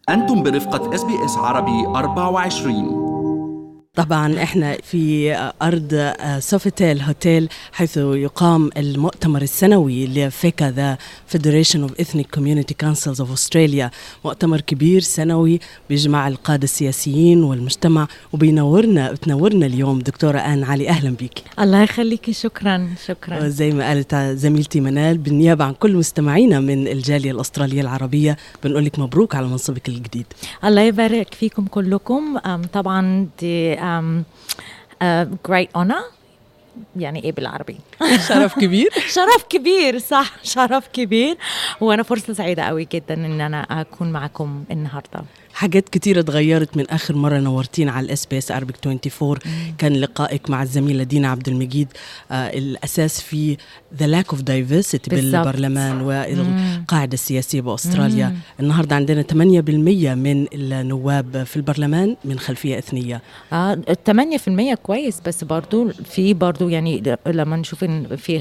أنتم برفقة اس بي اس عربي 24 طبعا احنا في ارض سوفيتيل هوتيل حيث يقام المؤتمر السنوي لفيكا ذا فيدريشن اوف اثنيك كوميونتي كونسلز اوف استراليا مؤتمر كبير سنوي بيجمع القاده السياسيين والمجتمع وبينورنا بتنورنا اليوم دكتوره ان علي اهلا بك الله يخليكي شكرا شكرا زي ما قالت زميلتي منال بالنيابه عن كل مستمعينا من الجاليه الاستراليه العربيه بنقول لك مبروك على منصبك الجديد الله يبارك فيكم كلكم طبعا دي um, uh, great honor يعني ايه بالعربي شرف كبير شرف كبير صح شرف كبير وانا فرصه سعيده قوي جدا ان انا اكون معكم النهارده حاجات كتيرة اتغيرت من آخر مرة نورتين على الاس بي اس اربك 24 مم. كان لقائك مع الزميلة دينا عبد المجيد آه الأساس في ذا لاك اوف دايفرسيتي بالبرلمان والقاعدة السياسية بأستراليا مم. النهاردة عندنا 8% من النواب في البرلمان من خلفية إثنية آه 8% كويس بس برضو في برضو يعني لما نشوف إن في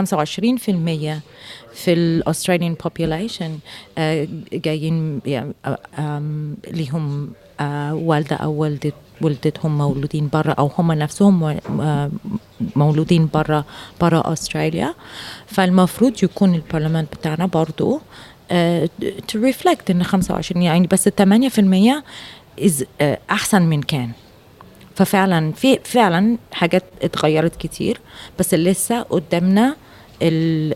25% في الاستراليان بوبيوليشن جايين ليهم والده او والده ولدتهم مولودين برا او هم نفسهم مولودين برا برا استراليا فالمفروض يكون البرلمان بتاعنا برضو تو ريفلكت ان 25 يعني بس 8% is احسن من كان ففعلا في فعلا حاجات اتغيرت كتير بس لسه قدامنا ال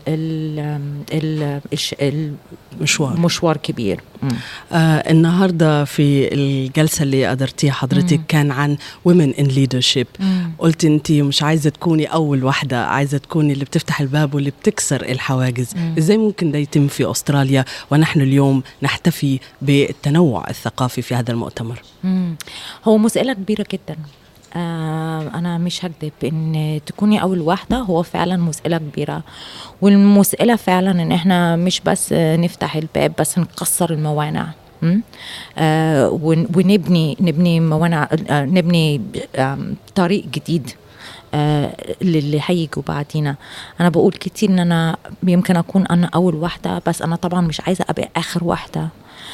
ال ال المشوار مشوار كبير آه النهارده في الجلسه اللي قدرتيها حضرتك مم. كان عن women in leadership مم. قلت انت مش عايزه تكوني اول واحده عايزه تكوني اللي بتفتح الباب واللي بتكسر الحواجز مم. ازاي ممكن ده يتم في استراليا ونحن اليوم نحتفي بالتنوع الثقافي في هذا المؤتمر مم. هو مسألة كبيرة جدا آه أنا مش هكذب إن تكوني أول واحدة هو فعلا مسألة كبيرة والمسألة فعلا إن إحنا مش بس نفتح الباب بس نكسر الموانع آه ونبني نبني موانع آه نبني آه طريق جديد آه للي هيجوا بعدينا انا بقول كتير ان انا يمكن اكون انا اول واحده بس انا طبعا مش عايزه ابقى اخر واحده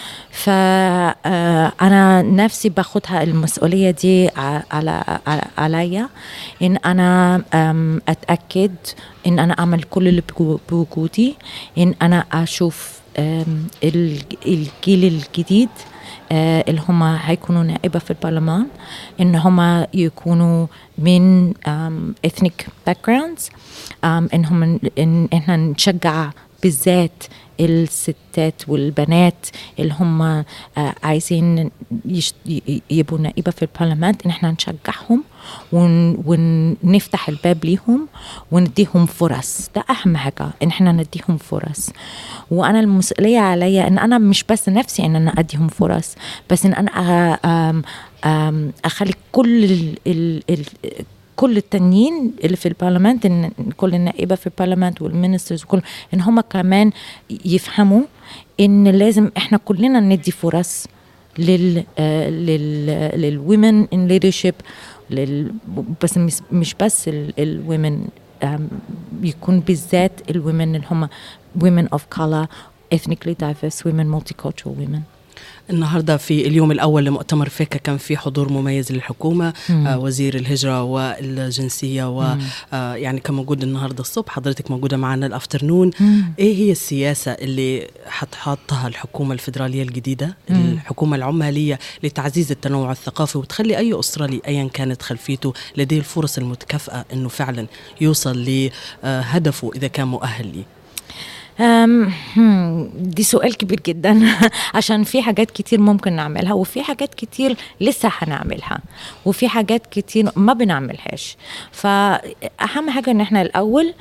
فأنا نفسي باخدها المسؤولية دي على عليا إن أنا أتأكد إن أنا أعمل كل اللي بوجودي إن أنا أشوف الجيل الجديد اللي هم هيكونوا نائبة في البرلمان إن هم يكونوا من ethnic backgrounds إن هم إن إحنا نشجع بالذات الستات والبنات اللي هم عايزين يبقوا نائبة في البرلمان ان احنا نشجعهم ون ونفتح الباب ليهم ونديهم فرص ده اهم حاجة ان احنا نديهم فرص وانا المسؤولية عليا ان انا مش بس نفسي ان انا اديهم فرص بس ان انا اخلي كل ال ال ال كل التانيين اللي في البرلمان ان كل النائبه في البرلمان والمينسترز وكل ان هم كمان يفهموا ان لازم احنا كلنا ندي فرص لل لل للومن ان ليدرشيب لل بس مش بس الومن يكون بالذات الومن اللي هم women of color ethnically diverse women multicultural women النهارده في اليوم الاول لمؤتمر فيكا كان في حضور مميز للحكومه آه وزير الهجره والجنسيه ويعني آه كان موجود النهارده الصبح حضرتك موجوده معنا الافترنون ايه هي السياسه اللي حتحطها الحكومه الفدراليه الجديده مم. الحكومه العماليه لتعزيز التنوع الثقافي وتخلي اي استرالي ايا كانت خلفيته لديه الفرص المتكافئه انه فعلا يوصل لهدفه اذا كان مؤهل ليه دي سؤال كبير جدا عشان في حاجات كتير ممكن نعملها وفي حاجات كتير لسه هنعملها وفي حاجات كتير ما بنعملهاش فأهم حاجة ان احنا الأول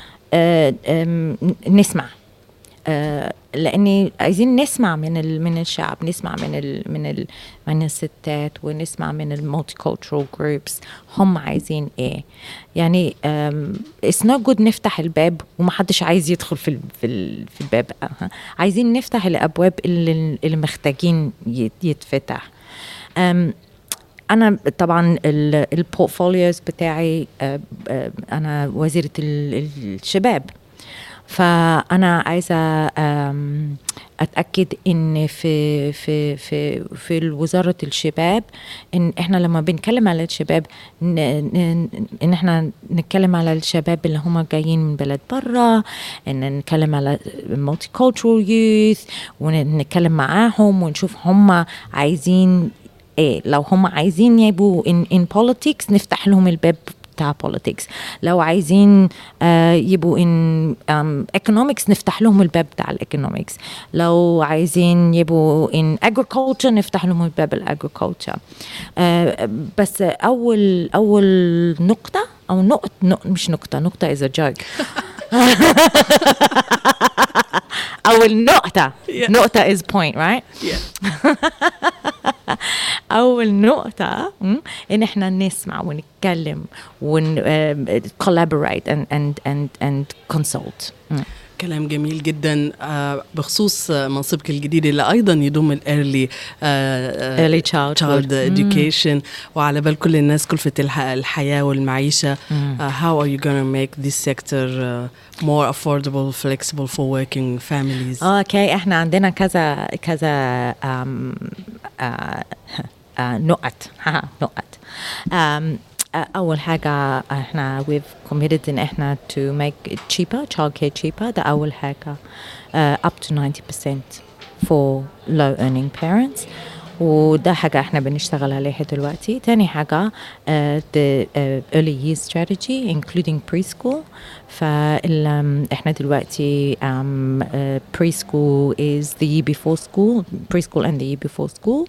نسمع لاني عايزين نسمع من من الشعب نسمع من ال من ال من الستات ونسمع من المالتي كولتشرال جروبس هم عايزين ايه يعني اتس نوت جود نفتح الباب ومحدش عايز يدخل في ال في, ال في الباب عايزين نفتح الابواب اللي, اللي محتاجين يتفتح انا طبعا البورتفوليوز بتاعي انا وزيره الشباب فانا عايزه أم، اتاكد ان في في في في وزاره الشباب ان احنا لما بنتكلم على الشباب ن- ن- ان احنا نتكلم على الشباب اللي هم جايين من بلد برا ان نتكلم على مالتي كولترال يوث ونتكلم معاهم ونشوف هم عايزين ايه لو هم عايزين يبقوا in, in politics نفتح لهم الباب بتاع politics لو عايزين آه يبقوا in um, economics نفتح لهم الباب بتاع الايكونومكس لو عايزين يبقوا in agriculture نفتح لهم الباب الagriculture آه بس اول اول نقطه او نقطه نق- مش نقطه نقطه is a joke اول نقطه Yeah. نقطه is point right Yeah. اول نقطه م، ان احنا نسمع ونتكلم ون uh, collaborate and and and and consult م. كلام جميل جدا آه، بخصوص آه، منصبك الجديد اللي ايضا يضم الايرلي Early childhood. child education وعلى بال كل الناس كلفة الح- الحياة والمعيشة آه، how are you gonna make this sector uh, more affordable flexible for working families اوكي احنا عندنا كذا كذا um, uh, uh, نقط نقط um, uh, اول حاجه احنا we've committed ان احنا to make it cheaper child care cheaper ده اول حاجه uh, up to 90% for low earning parents وده حاجة احنا بنشتغل عليها دلوقتي تاني حاجة uh, the uh, early years strategy including preschool فال um, احنا دلوقتي um, uh, preschool is the year before school preschool and the year before school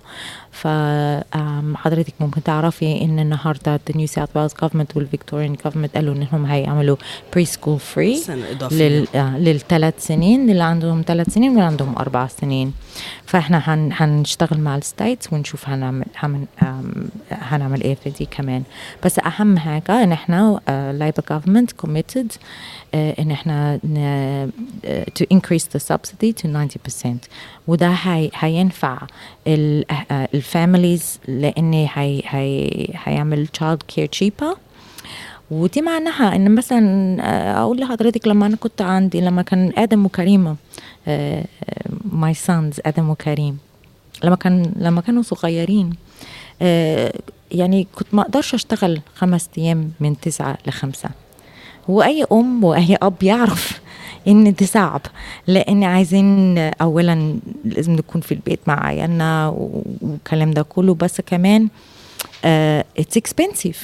فحضرتك ممكن تعرفي ان النهارده the New South Wales government والفيكتوريان government قالوا انهم هيعملوا preschool free سنة إضافية لل آه، للثلاث سنين اللي عندهم ثلاث سنين واللي عندهم اربع سنين فاحنا هن هنشتغل مع الستيتس ونشوف هنعمل هن آم، هنعمل ايه في دي كمان بس اهم حاجه ان احنا لايبر جفرمنت كوميتد ان احنا ن- آه، to increase the subsidy to 90% وده هي هينفع الفاميليز لان هي هي هيعمل child care cheaper ودي معناها ان مثلا آه، اقول لحضرتك لما انا كنت عندي لما كان ادم وكريمه ماي سانز ادم وكريم لما كان لما كانوا صغيرين آه، يعني كنت ما اقدرش اشتغل خمس ايام من تسعة لخمسة واي ام واي اب يعرف ان ده صعب لان عايزين اولا لازم نكون في البيت مع عيالنا والكلام ده كله بس كمان اتس اكسبنسيف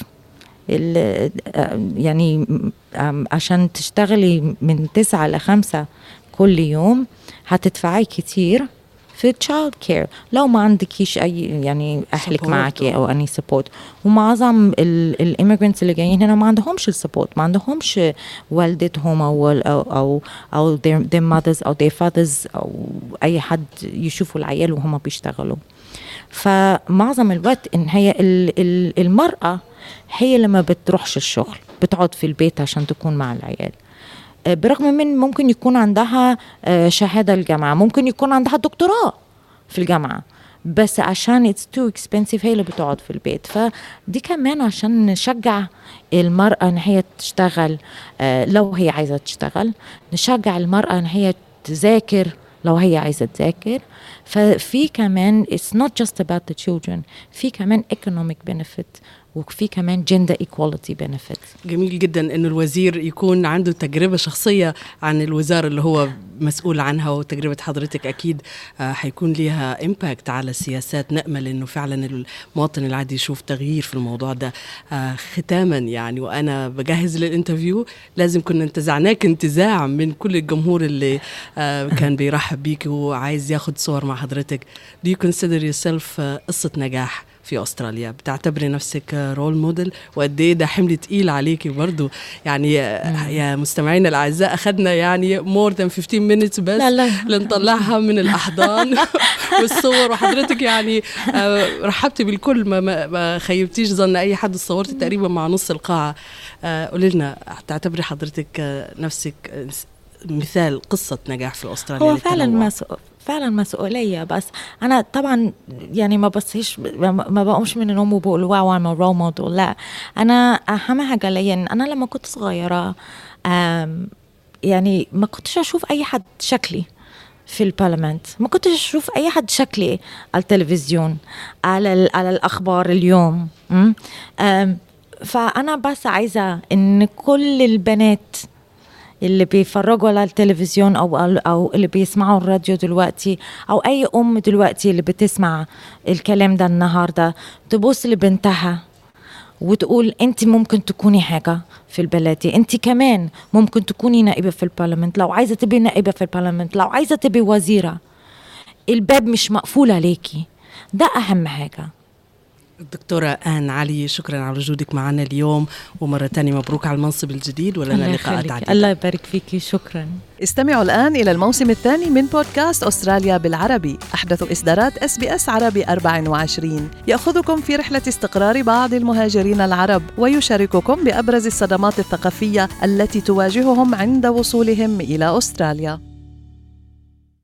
يعني آم، عشان تشتغلي من تسعة لخمسة كل يوم هتدفعي كتير في تشايلد كير لو ما عندكيش اي يعني اهلك Support معاكي أو- او اني سبورت ومعظم الاميجرنتس اللي جايين هنا ما عندهمش السبورت ما عندهمش والدتهم او او او, أو their, their mothers او their fathers او اي حد يشوفوا العيال وهم بيشتغلوا فمعظم الوقت ان هي ال- ال- المراه هي اللي ما بتروحش الشغل بتقعد في البيت عشان تكون مع العيال آه، برغم من ممكن يكون عندها آه، شهاده الجامعه ممكن يكون عندها دكتوراه في الجامعه بس عشان it's too expensive هي اللي بتقعد في البيت فدي كمان عشان نشجع المرأة ان هي تشتغل آه، لو هي عايزة تشتغل نشجع المرأة ان هي تذاكر لو هي عايزة تذاكر ففي كمان it's not just about the children في كمان economic benefit وفي كمان gender equality benefit جميل جدا انه الوزير يكون عنده تجربه شخصيه عن الوزاره اللي هو مسؤول عنها وتجربه حضرتك اكيد آه، حيكون ليها امباكت على السياسات نامل انه فعلا المواطن العادي يشوف تغيير في الموضوع ده آه، ختاما يعني وانا بجهز للانترفيو لازم كنا انتزعناك انتزاع من كل الجمهور اللي آه، كان بيرحب بيك وعايز ياخد صور مع حضرتك do you consider yourself آه، قصه نجاح في استراليا بتعتبري نفسك رول موديل وقد ايه ده حمل تقيل عليكي برضو يعني يا مستمعينا الاعزاء اخذنا يعني مور ذان 15 مينتس بس لا، لا. لنطلعها من الاحضان والصور وحضرتك يعني آه، رحبتي بالكل ما, ما, ما خيبتيش ظن اي حد صورتي تقريبا مع نص القاعه آه، قولي لنا تعتبري حضرتك آه، نفسك آه، مثال قصه نجاح في استراليا هو فعلا للتنوع. مسؤول فعلا مسؤوليه بس انا طبعا يعني ما بصيش ما ما بقومش من النوم وبقول واو انا رول موديل لا انا اهم حاجه ليا إن انا لما كنت صغيره أم، يعني ما كنتش اشوف اي حد شكلي في البرلمان ما كنتش اشوف اي حد شكلي على التلفزيون على على الاخبار اليوم فانا بس عايزه ان كل البنات اللي بيفرجوا على التلفزيون او او اللي بيسمعوا الراديو دلوقتي او اي ام دلوقتي اللي بتسمع الكلام ده النهارده تبص لبنتها وتقول انت ممكن تكوني حاجه في البلد انت كمان ممكن تكوني نائبه في البرلمان لو عايزه تبقي نائبه في البرلمان لو عايزه تبقي وزيره الباب مش مقفول عليكي ده اهم حاجه الدكتورة آن علي شكرا على وجودك معنا اليوم ومرة تانية مبروك على المنصب الجديد ولنا لقاءات عديدة الله يبارك فيكي شكرا استمعوا الآن إلى الموسم الثاني من بودكاست أستراليا بالعربي أحدث إصدارات اس بي اس عربي 24 يأخذكم في رحلة استقرار بعض المهاجرين العرب ويشارككم بأبرز الصدمات الثقافية التي تواجههم عند وصولهم إلى أستراليا